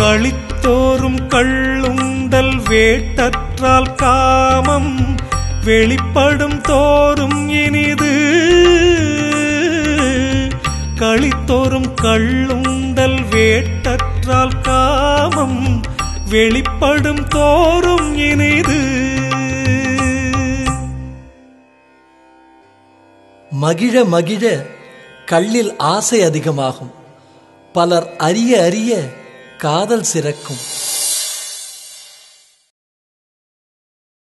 களித்தோறும் கள்ளுண்டல் வேட்டற்றால் காமம் வெளிப்படும் தோறும் இனிது களித்தோறும் கள்ளுண்டல் வேட்டற்றால் காமம் வெளிப்படும் தோறும் இனிது மகிழ மகிழ கள்ளில் ஆசை அதிகமாகும் பலர் அறிய அறிய காதல் சிறக்கும்